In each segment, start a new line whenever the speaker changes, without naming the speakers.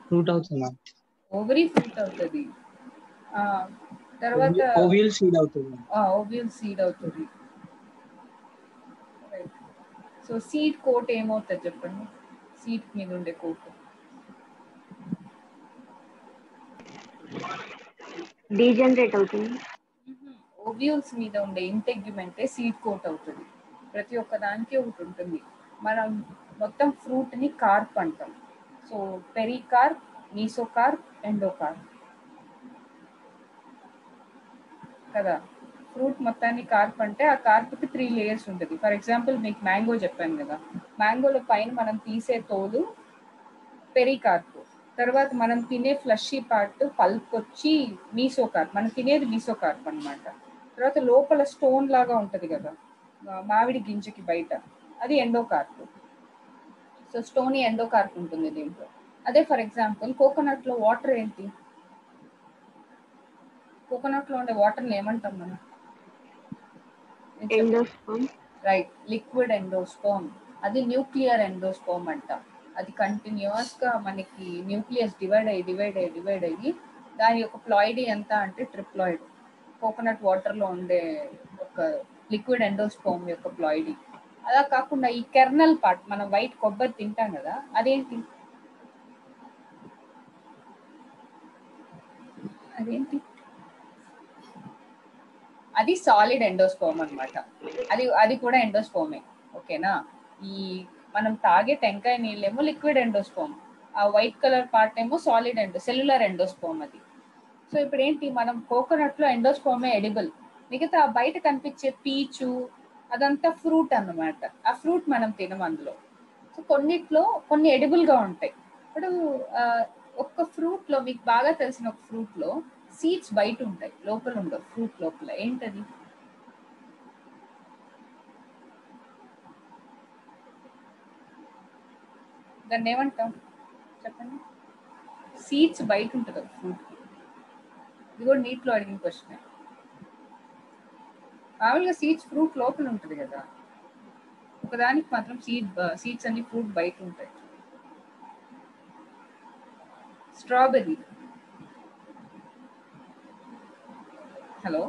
fruit అవుతుంది ma'am
ovary fruit అవుతుంది ఆ, తర్వాత
ఓవియల్ సీడ్ అవుతుంది
ఓవియల్ సీడ్ అవుతుంది సో సీడ్ కోట్ ఏమవుతుంది చెప్పండి సీడ్ మీద ఉండే కోట్
డీజనరేట్ అవుతుంది
ఓవ్యూల్స్ మీద ఉండే ఇంటెగ్యుమెంటే సీడ్ కోట్ అవుతుంది ప్రతి ఒక్క దానికి ఒకటి ఉంటుంది మనం మొత్తం ఫ్రూట్ ని కార్ప్ అంటాం సో పెరికార్ప్ మీసోకార్ప్ ఎండోకార్ప్ కదా ఫ్రూట్ మొత్తాన్ని కార్ప్ అంటే ఆ కార్ప్ కి త్రీ లేయర్స్ ఉంటుంది ఫర్ ఎగ్జాంపుల్ మీకు మ్యాంగో చెప్పాను కదా మ్యాంగోలో పైన మనం తీసే తోలు పెరికార్ప్ తర్వాత మనం తినే ఫ్లషీ పార్ట్ పల్ప్ వచ్చి మీసోకార్ప్ మనం తినేది మీసోకార్ప్ అన్నమాట తర్వాత లోపల స్టోన్ లాగా ఉంటది కదా మా- మామిడి గింజకి బయట అది ఎండోకార్ప్ సో స్టోనీ ఎండోకార్ప్ ఉంటుంది దీంట్లో అదే ఫర్ ఎగ్జాంపుల్ కోకోనట్ లో వాటర్ ఏంటి కోకోనట్ లో ఉండే వాటర్ ఏమంటాం మనం
ఎండోస్పమ్
రైట్ లిక్విడ్ ఎండోస్పోమ్ అది న్యూక్లియర్ ఎండోస్పోమ్ అంట అది కంటిన్యూస్ గా మనకి న్యూక్లియస్ డివైడ్ అయ్యి డివైడ్ అయ్యి డివైడ్ అయ్యి దాని యొక్క ప్లాయిడీ ఎంత అంటే ట్రిప్లాయిడ్ కోకోనట్ వాటర్ లో ఉండే ఒక లిక్విడ్ ఎండోస్పోమ్ యొక్క ప్లాయిడీ అలా కాకుండా ఈ కెర్నల్ పార్ట్ మనం వైట్ కొబ్బరి తింటాం కదా అదేంటి అదేంటి అది సాలిడ్ ఎండోస్పోమ్ అన్నమాట అది అది కూడా ఎండోస్పోమే ఓకేనా ఈ మనం తాగే టెంకాయ నీళ్ళేమో లిక్విడ్ ఎండోస్పోమ్ ఆ వైట్ కలర్ పార్ట్ ఏమో సాలిడ్ ఎండో సెల్యులర్ ఎండోస్పోమ్ అది సో ఇప్పుడు ఏంటి మనం కోకోనట్ లో ఎండోస్పోమే ఎడిబుల్ మిగతా బయట కనిపించే పీచు అదంతా ఫ్రూట్ అన్నమాట ఆ ఫ్రూట్ మనం తినం అందులో సో కొన్నిట్లో కొన్ని ఎడిబుల్ గా ఉంటాయి ఇప్పుడు ఆ, ఒక్క ఫ్రూట్ లో మీకు బాగా తెలిసిన ఒక ఫ్రూట్ లో సీడ్స్ బయట ఉంటాయి లోపల ఉండవు ఫ్రూట్ లోపల ఏంటది దాన్ని ఏమంటాం చెప్పండి సీడ్స్ బయట ఉంటుంది ఫ్రూట్ ఇది కూడా నీటిలో అడిగిన క్వశ్చన్ మామూలుగా సీడ్స్ ఫ్రూట్ లోపల ఉంటుంది కదా ఒకదానికి మాత్రం సీడ్ సీడ్స్ అన్ని ఫ్రూట్ బయట ఉంటాయి స్ట్రాబెర్రీ హలో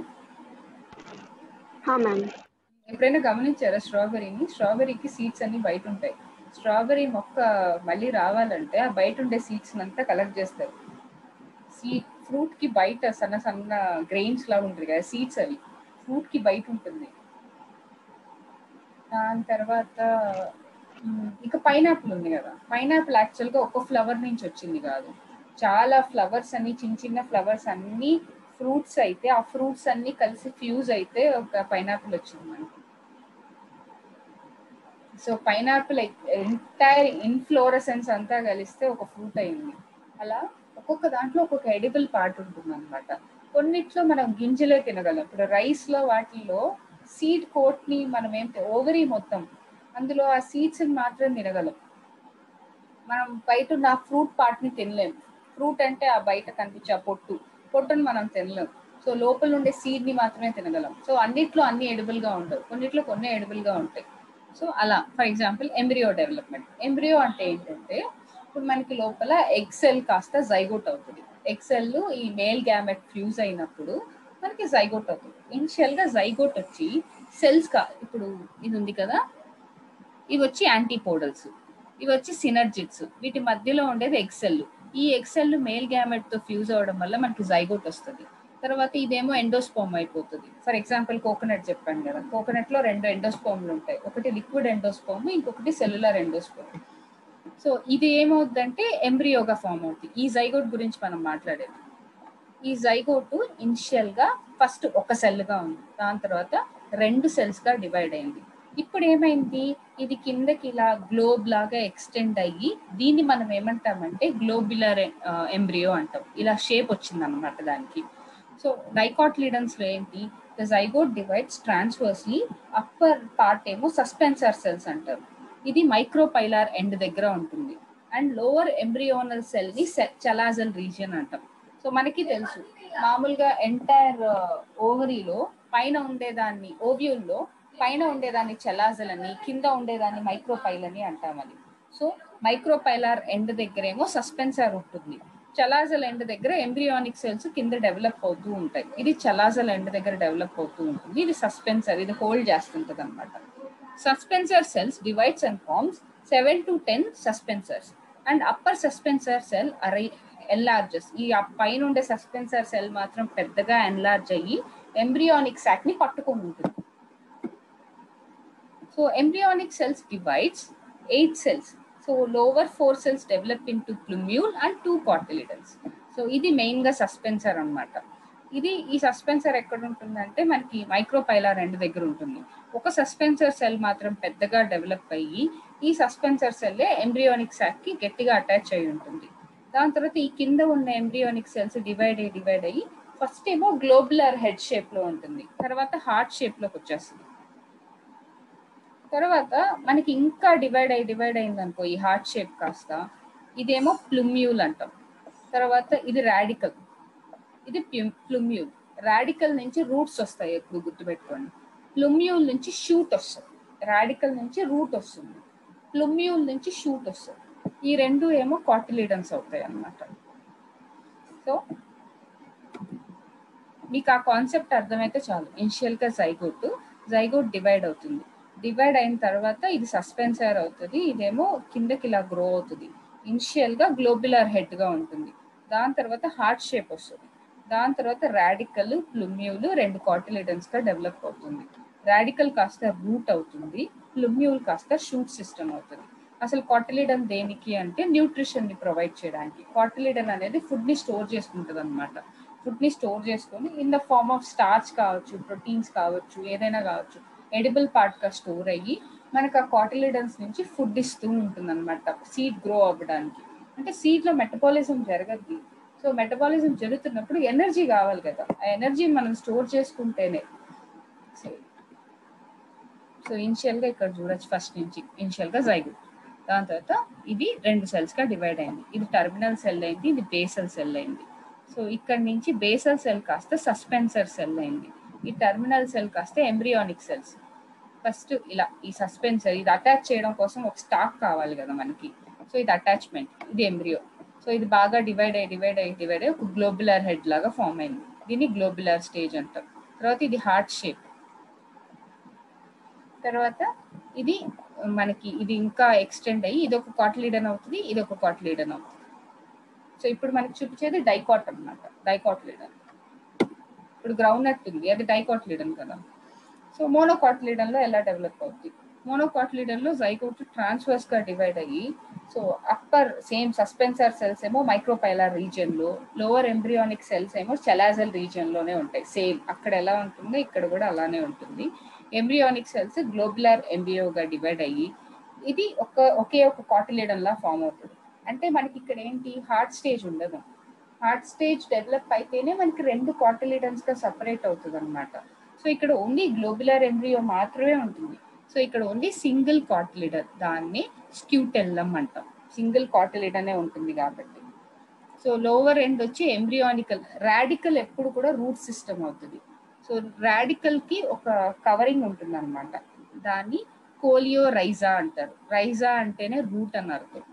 హా మ్యామ్
ఎప్పుడైనా గమనించారా స్ట్రాబెర్రీని స్ట్రాబెర్రీకి సీడ్స్ అన్ని బయట ఉంటాయి స్ట్రాబెర్రీ మొక్క మళ్ళీ రావాలంటే ఆ బయట ఉండే సీడ్స్ అంతా కలెక్ట్ చేస్తారు సీడ్ ఫ్రూట్ కి బయట సన్న సన్న గ్రెయిన్స్ లాగా ఉంటుంది కదా సీడ్స్ అవి ఫ్రూట్ కి బయట ఉంటుంది దాని తర్వాత మ్, ఇక పైనాపిల్ ఉంది కదా పైనాపిల్ యాక్చువల్ గా ఒక ఫ్లవర్ నుంచి వచ్చింది కాదు చాలా ఫ్లవర్స్ అన్ని చిన్న చిన్న ఫ్లవర్స్ అన్ని ఫ్రూట్స్ అయితే ఆ ఫ్రూట్స్ అన్ని కలిసి ఫ్యూజ్ అయితే ఒక పైనాపిల్ వచ్చింది మనకి సో పైనాపిల్ ఎంటైర్ ఇన్ఫ్లోరసెన్స్ అంతా కలిస్తే ఒక ఫ్రూట్ అయింది అలా ఒక్కొక్క దాంట్లో ఒక్కొక్క ఎడిబుల్ పార్ట్ ఉంటుంది అనమాట కొన్నిట్లో మనం గింజలే తినగలం ఇప్పుడు రైస్ లో వాటిల్లో సీడ్ కోట్ ని మనం ఏం ఓవరీ మొత్తం అందులో ఆ సీడ్స్ మాత్రం తినగలం మనం బయట ఉన్న ఫ్రూట్ పార్ట్ ని తినలేం ఫ్రూట్ అంటే ఆ బయట కనిపించే ఆ పొట్టు పొట్టును మనం తినలేం సో లోపల ఉండే సీడ్ ని మాత్రమే తినగలం సో అన్నిట్లో అన్ని ఎడిబుల్ గా ఉండవు కొన్నిట్లో కొన్ని ఎడిబుల్ గా ఉంటాయి సో అలా for example embryo development embryo అంటే ఏంటంటే ఇప్పుడు మనకి లోపల ఎక్సెల్ కాస్త జైగోట్ అవుతుంది ఎక్సెల్ ఈ మేల్ గ్యామెట్ ఫ్యూజ్ అయినప్పుడు మనకి జైగోట్ అవుతుంది ఇనిషియల్ గా జైగోట్ వచ్చి సెల్స్ కా ఇప్పుడు ఇది ఉంది కదా ఇవి వచ్చి యాంటీపోడల్స్ ఇవి వచ్చి సినర్జిట్స్ వీటి మధ్యలో ఉండేది ఎక్సెల్ ఈ ఎక్సెల్ మేల్ గ్యామెట్ తో ఫ్యూజ్ అవడం వల్ల మనకి జైగోట్ వస్తుంది తర్వాత ఇదేమో ఎండోస్పోమ్ అయిపోతుంది ఫర్ ఎగ్జాంపుల్ కోకోనట్ చెప్పాను కదా కోకోనట్ లో రెండు ఎండోస్పోమ్లు ఉంటాయి ఒకటి లిక్విడ్ ఎండోస్పోమ్ ఇంకొకటి సెల్యులర్ ఎండోస్పోమ్ సో ఇది ఏమవుతుందంటే ఎంబ్రియోగా ఫామ్ అవుతుంది ఈ జైగోట్ గురించి మనం మాట్లాడేది ఈ జైగోట్ ఇనిషియల్ గా ఫస్ట్ ఒక సెల్ గా ఉంది దాని తర్వాత రెండు సెల్స్ గా డివైడ్ అయింది ఇప్పుడు ఏమైంది ఇది కిందకి ఇలా గ్లోబ్ లాగా ఎక్స్టెండ్ అయ్యి దీన్ని మనం ఏమంటామంటే గ్లోబులర్ ఎంబ్రియో అంటాం ఇలా షేప్ వచ్చింది అనమాట దానికి సో డైకాట్లిడన్స్ లో ఏంటి the zygote divides transversely upper part ఏమో సస్పెన్సర్ సెల్స్ అంటారు ఇది మైక్రోపైలార్ ఎండ్ దగ్గర ఉంటుంది అండ్ లోవర్ ఎంబ్రియోనల్ సెల్ ని చలాజల్ రీజియన్ అంటాం సో మనకి తెలుసు మామూలుగా ఎంటైర్ ఓవరీలో పైన ఉండేదాన్ని ఓవ్యూల్లో పైన ఉండేదాన్ని చలాజల్ అని కింద ఉండేదాన్ని మైక్రోపైల్ అని అంటామని సో మైక్రోపైలార్ ఎండ్ దగ్గరేమో సస్పెన్సర్ ఉంటుంది చలాజల్ ఎండ్ దగ్గర ఎంబ్రియానిక్ సెల్స్ కింద డెవలప్ అవుతూ ఉంటాయి ఇది చలాజల్ ఎండ్ దగ్గర డెవలప్ అవుతూ ఉంటుంది ఇది సస్పెన్సర్ ఇది హోల్డ్ చేస్తుంటది అనమాట suspensor cells divides and forms seven to ten suspensors and upper suspensor cell అరై ఎన్లార్జెస్ ఈ పైన ఉండే సస్పెన్సర్ సెల్ మాత్రం పెద్దగా ఎన్లార్జ్ అయ్యి ఎంబ్రియానిక్ సాక్ ని పట్టుకొని ఉంటుంది so embryonic cells divides eight cells so lower four cells develop into plumule and two cotyledons so ఇది మెయిన్ గా సస్పెన్సర్ అనమాట ఇది ఈ సస్పెన్సర్ ఎక్కడ ఉంటుందంటే మనకి మైక్రోపైలార్ ఎండ్ దగ్గర ఉంటుంది ఒక సస్పెన్సర్ సెల్ మాత్రం పెద్దగా డెవలప్ అయ్యి ఈ సస్పెన్సర్ సెల్ ఎంబ్రియోనిక్ సాక్ కి గట్టిగా అటాచ్ అయి ఉంటుంది దాని తర్వాత ఈ కింద ఉన్న ఎంబ్రియోనిక్ సెల్స్ డివైడ్ అయ్యి డివైడ్ అయ్యి ఫస్ట్ ఏమో గ్లోబులర్ హెడ్ షేప్ లో ఉంటుంది తర్వాత హార్ట్ షేప్ లోకి వచ్చేస్తుంది తర్వాత మనకి ఇంకా డివైడ్ అయ్యి డివైడ్ అయింది అనుకో ఈ హార్ట్ షేప్ కాస్త ఇదేమో ప్లుమ్యూల్ అంటాం తర్వాత ఇది రాడికల్ ఇది ప్లుమ్యూల్ రాడికల్ నుంచి రూట్స్ వస్తాయి ఎప్పుడు గుర్తుపెట్టుకోండి ప్లుమ్యూల్ నుంచి షూట్ వస్తుంది రాడికల్ నుంచి రూట్ వస్తుంది ప్లుమ్యూల్ నుంచి షూట్ వస్తుంది ఈ రెండు ఏమో కాటిలిడన్స్ అవుతాయి అన్నమాట సో మీకు ఆ కాన్సెప్ట్ అర్థమైతే చాలు ఇనిషియల్ గా జైగోట్ జైగోట్ డివైడ్ అవుతుంది డివైడ్ అయిన తర్వాత ఇది సస్పెన్సర్ అవుతుంది ఇదేమో కిందకి ఇలా గ్రో అవుతుంది ఇనిషియల్ గా గ్లోబులర్ హెడ్ గా ఉంటుంది దాని తర్వాత హార్ట్ షేప్ వస్తుంది దాని తర్వాత రాడికల్ ప్లుమ్యూల్ రెండు కాటిలిడన్స్ గా డెవలప్ అవుతుంది రాడికల్ కాస్త రూట్ అవుతుంది ప్లుమ్యూల్ కాస్త షూట్ సిస్టమ్ అవుతుంది అసలు కాటిలిడన్ దేనికి అంటే న్యూట్రిషన్ ని ప్రొవైడ్ చేయడానికి కాటిలిడన్ అనేది ఫుడ్ ని స్టోర్ చేసుకుంటుంది అనమాట ఫుడ్ ని స్టోర్ చేసుకొని in the form of starch కావచ్చు ప్రోటీన్స్ కావచ్చు ఏదైనా కావచ్చు ఎడిబుల్ పార్ట్ గా స్టోర్ అయ్యి మనకు ఆ కాటిలిడన్స్ నుంచి ఫుడ్ ఇస్తూ ఉంటుంది అనమాట సీడ్ గ్రో అవ్వడానికి అంటే సీడ్ లో మెటబాలిజం జరగద్ది సో మెటబాలిజం జరుగుతున్నప్పుడు ఎనర్జీ కావాలి కదా ఆ ఎనర్జీ మనం స్టోర్ చేసుకుంటేనే సో ఇనిషియల్ గా ఇక్కడ చూడొచ్చు ఫస్ట్ నుంచి ఇనిషియల్ గా జైగు దాని తర్వాత ఇది రెండు సెల్స్ గా డివైడ్ అయింది ఇది టర్మినల్ సెల్ అయింది ఇది బేసల్ సెల్ అయింది సో ఇక్కడ నుంచి బేసల్ సెల్ కాస్త సస్పెన్సర్ సెల్ అయింది ఈ టర్మినల్ సెల్ కాస్త ఎంబ్రియానిక్ సెల్స్ ఫస్ట్ ఇలా ఈ సస్పెన్సర్ ఇది అటాచ్ చేయడం కోసం ఒక స్టాక్ కావాలి కదా మనకి సో ఇది అటాచ్మెంట్ ఇది ఎంబ్రియో సో ఇది బాగా డివైడ్ అయ్యి డివైడ్ అయ్యి డివైడ్ అయ్యి ఒక గ్లోబులర్ హెడ్ లాగా ఫామ్ అయింది దీన్ని గ్లోబులర్ స్టేజ్ అంటాం తర్వాత ఇది హార్ట్ షేప్ తర్వాత ఇది మనకి ఇది ఇంకా ఎక్స్టెండ్ అయ్యి ఇది ఒక కాట్లీడన్ అవుతుంది ఇది ఒక కాట్లీడన్ అవుతుంది సో ఇప్పుడు మనకి చూపించేది డైకాట్ అనమాట డైకాట్లీడన్ ఇప్పుడు గ్రౌండ్ నట్ ఉంది అది డైకాట్లీడన్ కదా సో మోనోకాట్లీడన్ లో ఎలా డెవలప్ అవుతుంది మోనోకాట్లీడన్ లో జైగోట్ ట్రాన్స్ఫర్స్ గా డివైడ్ అయ్యి so upper same suspensor cells ఏమో మైక్రోపైలార్ రీజియన్ లో లోవర్ ఎంబ్రియానిక్ సెల్స్ ఏమో చెలాజల్ రీజియన్ లోనే ఉంటాయి సేమ్ అక్కడ ఎలా ఉంటుందో ఇక్కడ కూడా అలానే ఉంటుంది ఎంబ్రియానిక్ సెల్స్ గ్లోబులర్ ఎంబ్రియోగా డివైడ్ అయ్యి ఇది ఒక ఒకే ఒక కాటిలిడన్ లా ఫామ్ అవుతుంది అంటే మనకి ఇక్కడ ఏంటి హార్ట్ స్టేజ్ ఉండదు హార్ట్ స్టేజ్ డెవలప్ అయితేనే మనకి రెండు కాటిలిడన్స్ గా సపరేట్ అవుతుంది అనమాట సో ఇక్కడ ఓన్లీ గ్లోబులర్ ఎంబ్రియో మాత్రమే ఉంటుంది సో ఇక్కడ ఓన్లీ సింగిల్ కాటిలిడర్ దాన్ని స్క్యూటెల్లం అంటాం సింగిల్ కాటిలిడనే ఉంటుంది కాబట్టి సో లోవర్ ఎండ్ వచ్చి ఎంబ్రియానికల్ రాడికల్ ఎప్పుడు కూడా రూట్ సిస్టమ్ అవుతుంది సో రాడికల్ కి ఒక కవరింగ్ ఉంటుంది అనమాట దాన్ని కోలియో రైజా అంటారు రైజా అంటేనే రూట్ అని అర్థం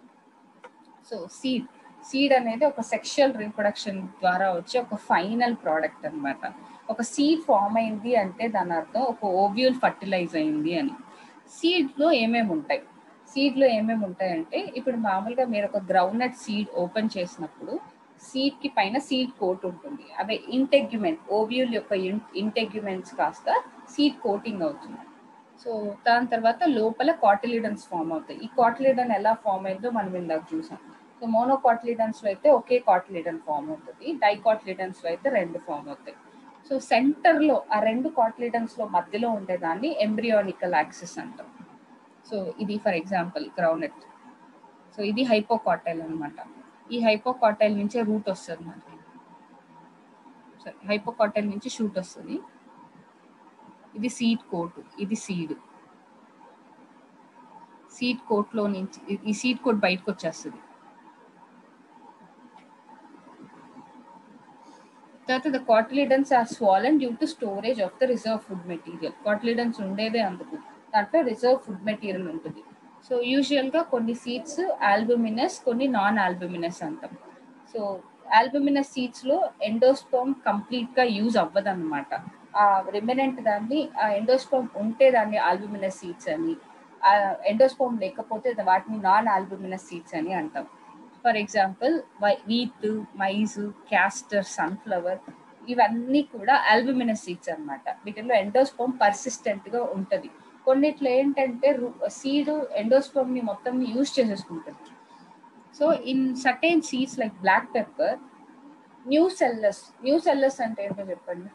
సో సీడ్ సీడ్ అనేది ఒక సెక్షువల్ రీప్రొడక్షన్ ద్వారా వచ్చే ఒక ఫైనల్ ప్రోడక్ట్ అనమాట ఒక సీడ్ ఫామ్ అయింది అంటే దాని అర్థం ఒక ఓవ్యూల్ ఫర్టిలైజ్ అయింది అని సీడ్ లో ఏమేమి ఉంటాయి సీడ్ లో ఏమేమి ఉంటాయంటే ఇప్పుడు మామూలుగా మీరు ఒక గ్రౌండ్ నట్ సీడ్ ఓపెన్ చేసినప్పుడు సీడ్ కి పైన సీడ్ కోట్ ఉంటుంది అదే ఇంటెగ్యుమెంట్ ఓవ్యూల్ యొక్క ఇంటెగ్యుమెంట్స్ కాస్త సీడ్ కోటింగ్ అవుతుంది సో దాని తర్వాత లోపల కాటిలిడన్స్ ఫామ్ అవుతాయి ఈ కాటిలిడన్ ఎలా ఫామ్ అయిందో మనం ఇందాక చూసాం సో మోనోకాటిలిడన్స్ లో అయితే ఒకే కాటిలిడన్ ఫామ్ అవుతుంది డైకాటిలిడన్స్ లో అయితే రెండు ఫామ్ అవుతాయి సో సెంటర్ లో ఆ రెండు కాటిలిడన్స్ లో మధ్యలో ఉండేదాన్ని ఎంబ్రియానికల్ యాక్సిస్ అంటాం సో ఇది ఫర్ ఎగ్జాంపుల్ గ్రౌండెట్ సో ఇది హైపోకాటైల్ అనమాట ఈ హైపోకాటైల్ నుంచే రూట్ వస్తుంది మనకి సరే హైపోకాటైల్ నుంచి షూట్ వస్తుంది ఇది సీడ్ కోట్ ఇది సీడ్ సీడ్ కోట్ లో నుంచి ఈ సీడ్ కోట్ బయటకు వచ్చేస్తుంది తర్వాత the cotyledons are swollen due to storage of the reserve food material cotyledons ఉండేదే అందుకు దాంట్లో రిజర్వ్ ఫుడ్ మెటీరియల్ ఉంటుంది సో యూజువల్గా కొన్ని సీడ్స్ ఆల్బుమినస్ కొన్ని నాన్ ఆల్బుమినస్ అంటాం సో ఆల్బుమినస్ సీడ్స్ లో ఎండోస్పోమ్ కంప్లీట్ గా యూజ్ అవ్వదు అనమాట ఆ రిమినెంట్ దాన్ని ఆ ఎండోస్పోమ్ ఉంటే దాన్ని ఆల్బుమినస్ సీడ్స్ అని ఆ ఎండోస్పోమ్ లేకపోతే వాటిని నాన్ ఆల్బుమినస్ సీడ్స్ అని అంటాం for example wheat maize castor sunflower ఇవన్నీ కూడా ఆల్బుమినస్ సీడ్స్ అన్నమాట వీటిలో ఎండోస్పోమ్ పర్సిస్టెంట్ గా ఉంటది కొన్నిట్లో ఏంటంటే సీడ్ ఎండోస్పోమ్ ని మొత్తం యూజ్ చేసేసుకుంటుంది so in certain seeds like black pepper nucellus nucellus అంటే ఏంటో చెప్పండి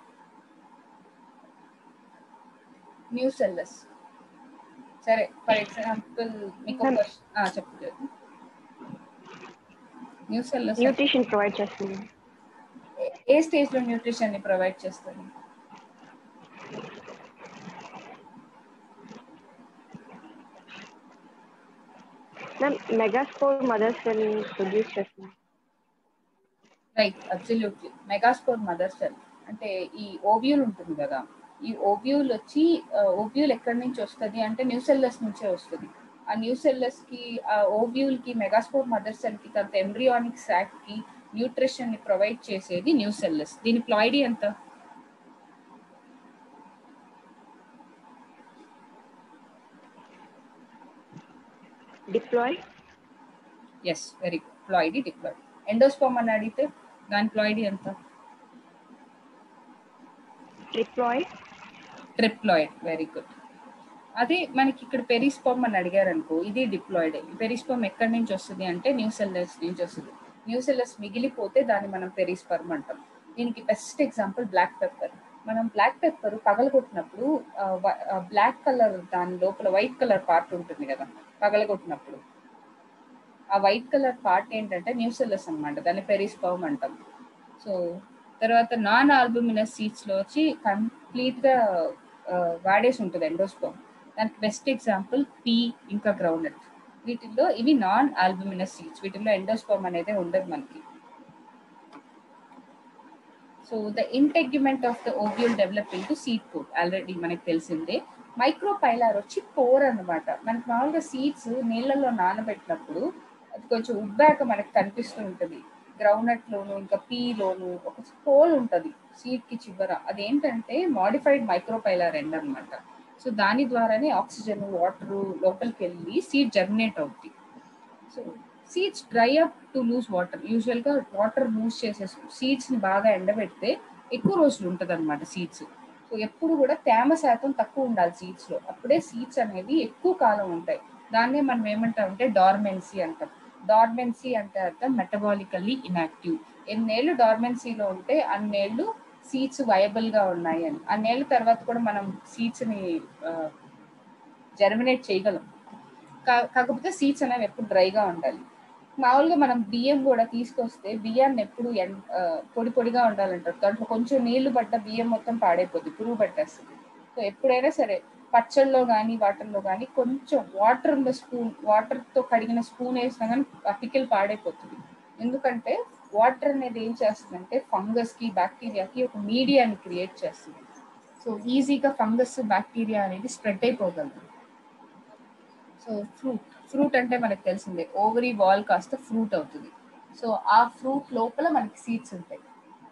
న్యూ సెల్లస్ సరే ఫర్ ఎగ్జాంపుల్ మీకు ఒక question- ఆ, చెప్పు న్యూ సెల్లస్
న్యూట్రిషన్ ప్రొవైడ్ చేస్తుంది
ఏ స్టేజ్ లో న్యూట్రిషన్ ని ప్రొవైడ్ చేస్తుంది
ma'am megaspore mother cell produce చేస్తుంది
right absolutely megaspore mother cell అంటే ఈ ఓవ్యూల్ ఉంటుంది కదా ఈ ఓవ్యూల్ వచ్చి ఓవ్యూల్ ఎక్కడి నుంచి వస్తుంది అంటే న్యూ సెల్లస్ నుంచే వస్తుంది ఆ న్యూ సెల్లస్ కి ఆ ఓవ్యూల్ కి మెగాస్పోర్ మదర్ సెల్ కి తర్వాత ఎంబ్రియానిక్ సాక్ కి న్యూట్రిషన్ ని ప్రొవైడ్ చేసేది న్యూ సెల్లస్ దీని ప్లాయిడీ ఎంత
diploid
yes very good ploidy diploid endosperm అని అడిగితే దాని ప్లాయిడీ ఎంత
ట్రిప్లాయ్
ట్రిప్లాయిడ్ వెరీ గుడ్ అదే మనకి ఇక్కడ పెరిస్పోమ్ అని అడిగారు అనుకో ఇది డిప్లాయిడ్ పెరిస్పోమ్ ఎక్కడి నుంచి వస్తుంది అంటే న్యూ సెల్లర్స్ నుంచి వస్తుంది న్యూ సెల్లర్స్ మిగిలిపోతే దాన్ని మనం పెరిస్పర్మ్ అంటాం దీనికి బెస్ట్ ఎగ్జాంపుల్ బ్లాక్ పెప్పర్ మనం బ్లాక్ పెప్పర్ పగలగొట్టినప్పుడు బ్లాక్ కలర్ దాని లోపల వైట్ కలర్ పార్ట్ ఉంటుంది కదా పగలగొట్టినప్పుడు ఆ వైట్ కలర్ పార్ట్ ఏంటంటే న్యూ సెల్లర్స్ అనమాట దాన్ని పెరిస్పర్మ్ అంటాం సో తర్వాత నాన్ ఆల్బుమినస్ సీడ్స్ లో వచ్చి కంప్లీట్ గా ఆ, వాడేసి ఉంటుంది ఎండోస్పోమ్ దానికి బెస్ట్ ఎగ్జాంపుల్ పీ ఇంకా గ్రౌండ్నట్ వీటిల్లో ఇవి నాన్ ఆల్బుమినస్ సీడ్స్ వీటిల్లో ఎండోస్పోమ్ అనేది ఉండదు మనకి so the integument of the ovule developing to seed coat already మనకి తెలిసిందే మైక్రోపైలార్ వచ్చి పోర్ అన్నమాట మనకి మామూలుగా సీడ్స్ నీళ్ళలో నానబెట్టినప్పుడు అది కొంచెం ఉబ్బాక మనకి కనిపిస్తూ ఉంటుంది గ్రౌండ్నట్ లోను ఇంకా పీలోను ఒక హోల్ ఉంటది సీడ్ కి చివర అదేంటంటే మాడిఫైడ్ మైక్రోపైలార్ ఎండ్ అన్నమాట సో దాని ద్వారానే ఆక్సిజన్ వాటర్ లోపలికి వెళ్ళి సీడ్ జర్మినేట్ అవుతుంది so seeds dry up to lose water usual గా వాటర్ లూజ్ చేసేసి సీడ్స్ ని బాగా ఎండబెడితే ఎక్కువ రోజులు ఉంటది అనమాట సీడ్స్ సో ఎప్పుడు కూడా తేమ శాతం తక్కువ ఉండాలి సీడ్స్ లో అప్పుడే సీడ్స్ అనేవి ఎక్కువ కాలం ఉంటాయి దాన్నే మనం ఏమంటామంటే డార్మెన్సీ అంటాం డార్మెన్సీ అంటే అర్థం మెటబాలికల్లీ ఇన్యాక్టివ్ ఎన్నేళ్ళు డార్మెన్సీలో ఉంటే అన్నేళ్ళు సీడ్స్ వయబుల్ గా ఉన్నాయి అని అన్నేళ్ళ తర్వాత కూడా మనం సీడ్స్ ని జర్మినేట్ చేయగలం కా- కాకపోతే సీడ్స్ అనేవి ఎప్పుడు డ్రైగా ఉండాలి మామూలుగా మనం బియ్యం కూడా తీసుకొస్తే బియ్యాన్ని ఎప్పుడు ఎన్- ఆ, పొడి పొడిగా ఉండాలంటారు దాంట్లో కొంచెం నీళ్లు పడ్డ బియ్యం మొత్తం పాడైపోద్ది పురుగు పట్టేస్తుంది సో ఎప్పుడైనా సరే పచ్చళ్ళలో కానీ వాటర్లో కానీ కొంచెం వాటర్ ఉన్న స్పూన్ వాటర్ తో కడిగిన స్పూన్ వేసినా కానీ ఆ పికిల్ పాడైపోతుంది ఎందుకంటే వాటర్ అనేది ఏం చేస్తుందంటే ఫంగస్ కి బ్యాక్టీరియాకి ఒక మీడియాని క్రియేట్ చేస్తుంది సో ఈజీగా ఫంగస్ బ్యాక్టీరియా అనేది స్ప్రెడ్ అయిపోగలదు సో ఫ్రూట్ ఫ్రూట్ అంటే మనకు తెలిసిందే ఓవరీ వాల్ కాస్త ఫ్రూట్ అవుతుంది సో ఆ ఫ్రూట్ లోపల మనకి సీడ్స్ ఉంటాయి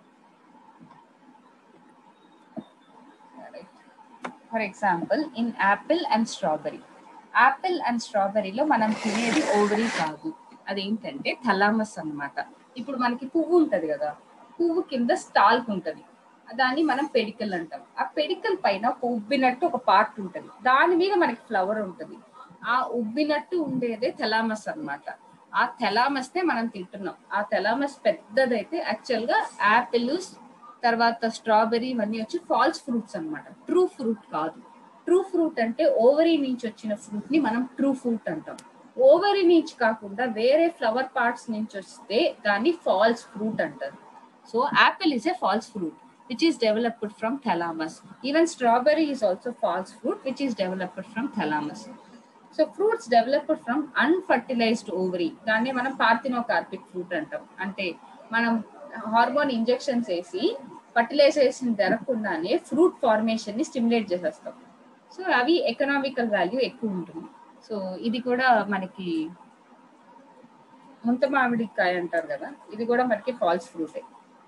for example in apple and strawberry apple and స్ట్రాబెరీలో మనం తినేది ఓవరీ కాదు అదేంటంటే థలామస్ అన్నమాట ఇప్పుడు మనకి పువ్వు ఉంటది కదా పువ్వు కింద స్టాల్క్ ఉంటది దాన్ని మనం పెడికల్ అంటాం ఆ పెడికల్ పైన ఒక ఉబ్బినట్టు ఒక పార్ట్ ఉంటది దాని మీద మనకి ఫ్లవర్ ఉంటది ఆ ఉబ్బినట్టు ఉండేదే థెలామస్ అన్నమాట ఆ థెలామస్ నే మనం తింటున్నాం ఆ థెలామస్ పెద్దదైతే యాక్చువల్ గా యాపిల్ తర్వాత స్ట్రాబెర్రీ ఇవన్నీ వచ్చి ఫాల్స్ ఫ్రూట్స్ అన్నమాట ట్రూ ఫ్రూట్ కాదు ట్రూ ఫ్రూట్ అంటే ఓవరీ నుంచి వచ్చిన ఫ్రూట్ ని మనం ట్రూ ఫ్రూట్ అంటాం ఓవరీ నుంచి కాకుండా వేరే ఫ్లవర్ పార్ట్స్ నుంచి వస్తే దాన్ని ఫాల్స్ ఫ్రూట్ అంటారు so apple is a false fruit which is developed from thalamus even strawberry is also false fruit which is developed from thalamus so fruits developed from unfertilized ovary దాన్ని మనం parthenocarpic fruit అంటాం అంటే మనం hormone injections వేసి fertilization జరగకుండానే fruit formation ని stimulate చేసేస్తాం so అవి ఎకనామికల్ వాల్యూ ఎక్కువ ఉంటుంది సో ఇది కూడా మనకి ముంత మామిడికాయ అంటారు కదా ఇది కూడా మనకి ఫాల్స్ ఫ్రూటే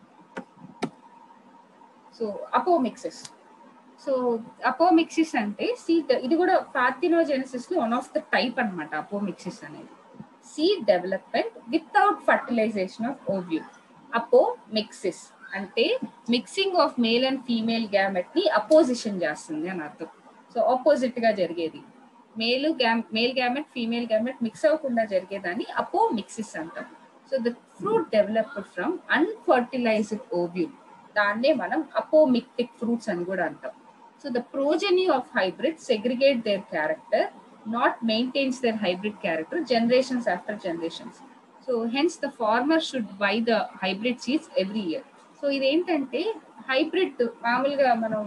సో అపోమిక్సిస్ సో అపోమిక్సిస్ అంటే సీడ్ ఇది కూడా పార్థినోజెనసిస్ లో వన్ ఆఫ్ ద టైప్ అనమాట అపోమిక్సిస్ అనేది seed development without fertilization of ovule apomixis అంటే mixing of male and female gamete ని అపోజిషన్ చేస్తుంది అని అర్థం సో ఆపోజిట్ గా జరిగేది మేల్ గ్యామ్ male gamete female gamete mix అవ్వకుండా జరిగేదాన్ని అపోమిక్సిస్ అంటాం so the fruit developed from unfertilized ovule దాన్నే మనం అపోమిక్టిక్ ఫ్రూట్స్ అని కూడా అంటాం so the progeny of hybrid segregate their character not maintains their hybrid character generations after generations so hence the farmer should buy the hybrid seeds every year so ఇదేంటంటే hybrid మామూలుగా మనం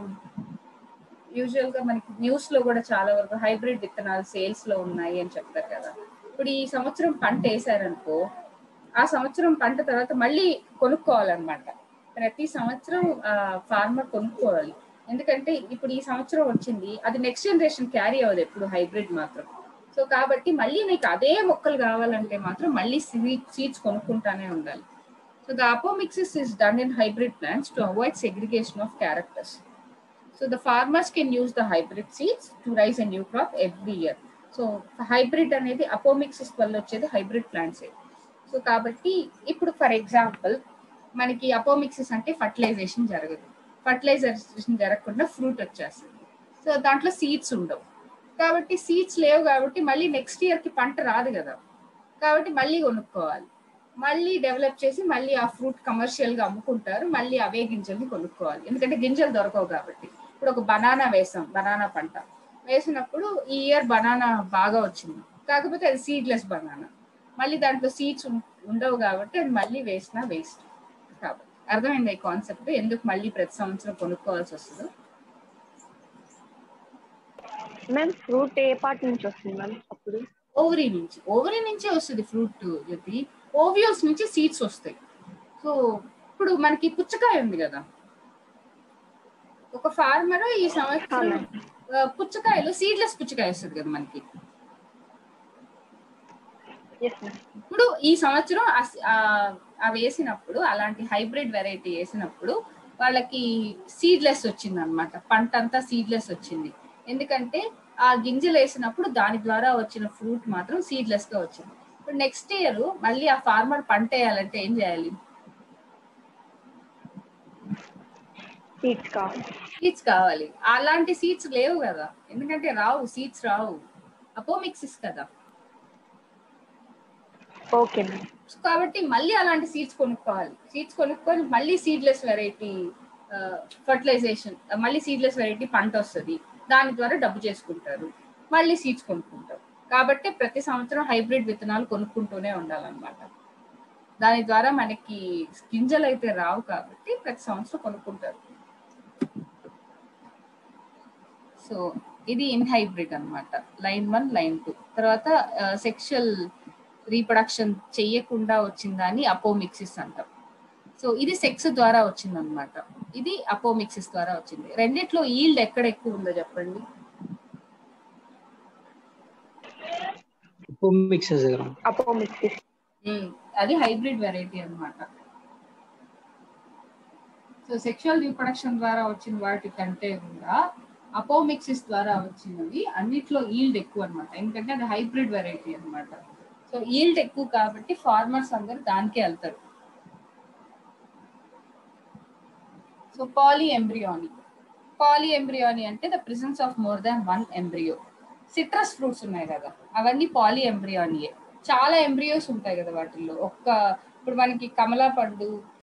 usual గా మనకి news లో కూడా చాలా వరకు hybrid విత్తనాలు సేల్స్ లో ఉన్నాయి అని చెప్తారు కదా ఇప్పుడు ఈ సంవత్సరం పంట వేసారనుకో ఆ సంవత్సరం పంట తర్వాత మళ్ళీ కొనుక్కోవాలన్నమాట ప్రతి సంవత్సరం ఫార్మర్ కొనుక్కోవాలి ఎందుకంటే ఇప్పుడు ఈ సంవత్సరం వచ్చింది అది నెక్స్ట్ జనరేషన్ క్యారీ అవ్వదు ఎప్పుడు హైబ్రిడ్ మాత్రం సో కాబట్టి మళ్ళీ నీకు అదే మొక్కలు కావాలంటే మాత్రం మళ్ళీ సీడ్స్ కొనుక్కుంటానే ఉండాలి so the apomixis is done in hybrid plants to avoid segregation of characters so the farmers can use the hybrid seeds to raise a new crop every year so hybrid అనేది apomixis వల్ల వచ్చేది hybrid plants so కాబట్టి ఇప్పుడు for example మనకి apomixis అంటే fertilization జరగదు fertilization జరగకుండా fruit వచ్చేస్తుంది సో దాంట్లో సీడ్స్ ఉండవు కాబట్టి సీడ్స్ లేవు కాబట్టి మళ్ళీ నెక్స్ట్ ఇయర్ కి పంట రాదు కదా కాబట్టి మళ్ళీ కొనుక్కోవాలి మళ్ళీ డెవలప్ చేసి మళ్ళీ ఆ ఫ్రూట్ కమర్షియల్ గా అమ్ముకుంటారు మళ్ళీ అవే గింజల్ని కొనుక్కోవాలి ఎందుకంటే గింజలు దొరకవు కాబట్టి ఇప్పుడు ఒక బనానా వేసాం బనానా పంట వేసినప్పుడు ఈ ఇయర్ బనానా బాగా వచ్చింది కాకపోతే అది సీడ్లెస్ బనానా మళ్ళీ దాంట్లో సీడ్స్ ఉండవు కాబట్టి అది మళ్ళీ వేసినా వేస్ట్ కాబట్టి అర్థమైంది ఈ కాన్సెప్ట్ ఎందుకు మళ్ళీ ప్రతి సంవత్సరం కొనుక్కోవాల్సి వస్తుందో
మ్యామ్ ఫ్రూట్ ఏ పార్ట్ నుంచి వస్తుంది మ్యామ్ అప్పుడు
ఓవరీ నుంచి ఓవరీ నుంచే వస్తుంది ఫ్రూట్ జ్యోతి ఓవియోస్ నుంచి సీడ్స్ వస్తాయి సో ఇప్పుడు మనకి పుచ్చకాయ ఉంది కదా ఒక ఫార్మర్ ఈ సంవత్సరం ఆ, పుచ్చకాయలు సీడ్లెస్ పుచ్చకాయ వస్తుంది కదా మనకి
ఎస్ మ్యామ్
ఇప్పుడు ఈ సంవత్సరం అస్- ఆ ఆ వేసినప్పుడు అలాంటి హైబ్రిడ్ వెరైటీ వేసినప్పుడు వాళ్ళకి సీడ్లెస్ వచ్చింది అనమాట పంట అంతా సీడ్లెస్ వచ్చింది ఎందుకంటే ఆ గింజలు వేసినప్పుడు దాని ద్వారా వచ్చిన ఫ్రూట్ మాత్రం సీడ్లెస్ గా వచ్చింది ఇప్పుడు నెక్స్ట్ ఇయర్ మళ్ళీ ఆ ఫార్మర్ పంట వేయాలంటే ఏం చేయాలి
సీడ్స్ కావాలి
సీడ్స్ కావాలి అలాంటి సీడ్స్ లేవు కదా ఎందుకంటే రావు సీడ్స్ రావు అపోమిక్సిస్ కదా
ఓకే మ్యామ్
సో కాబట్టి మళ్ళీ అలాంటి సీడ్స్ కొనుక్కోవాలి సీడ్స్ కొనుక్కొని మళ్ళీ సీడ్లెస్ వెరైటీ ఫర్టిలైజేషన్ మళ్ళీ సీడ్లెస్ వెరైటీ పంట వస్తుంది దాని ద్వారా డబ్బు చేసుకుంటారు మళ్ళీ సీడ్స్ కొనుక్కుంటారు కాబట్టి ప్రతి సంవత్సరం హైబ్రిడ్ విత్తనాలు కొనుక్కుంటూనే ఉండాలన్నమాట దాని ద్వారా మనకి గింజలు అయితే రావు కాబట్టి ప్రతి సంవత్సరం కొనుక్కుంటారు సో ఇది ఇన్ హైబ్రిడ్ అన్నమాట లైన్ వన్ లైన్ టూ తర్వాత సెక్షువల్ రీప్రొడక్షన్ చెయ్యకుండా వచ్చిన దాన్ని అపోమిక్సిస్ అంటాం సో ఇది సెక్స్ ద్వారా వచ్చింది అనమాట ఇది అపోమిక్సిస్ ద్వారా వచ్చింది రెండిట్లో ఈల్డ్ ఎక్కడ ఎక్కువ ఉందో చెప్పండి
మిక్సెస్ దగ్గర
అపోమిక్సిస్
ఉమ్, అది హైబ్రిడ్ వెరైటీ అన్నమాట సో సెక్షువల్ రీప్రొడక్షన్ ద్వారా వచ్చిన వాటి కంటే కూడా అపోమిక్సిస్ ద్వారా వచ్చినవి అన్నిట్లో ఈల్డ్ ఎక్కువ అన్నమాట ఎందుకంటే అది హైబ్రిడ్ వెరైటీ అన్నమాట సో ఈల్డ్ ఎక్కువ కాబట్టి ఫార్మర్స్ అందరూ దానికే వెళ్తారు so polyembryony polyembryony అంటే the presence of more than one embryo citrus fruits ఉన్నాయి కదా అవన్నీ పాలీ ఎంబ్రియోనియే చాలా ఎంబ్రియోస్ ఉంటాయి కదా వాటిల్లో ఒక్క ఇప్పుడు మనకి కమలా పండు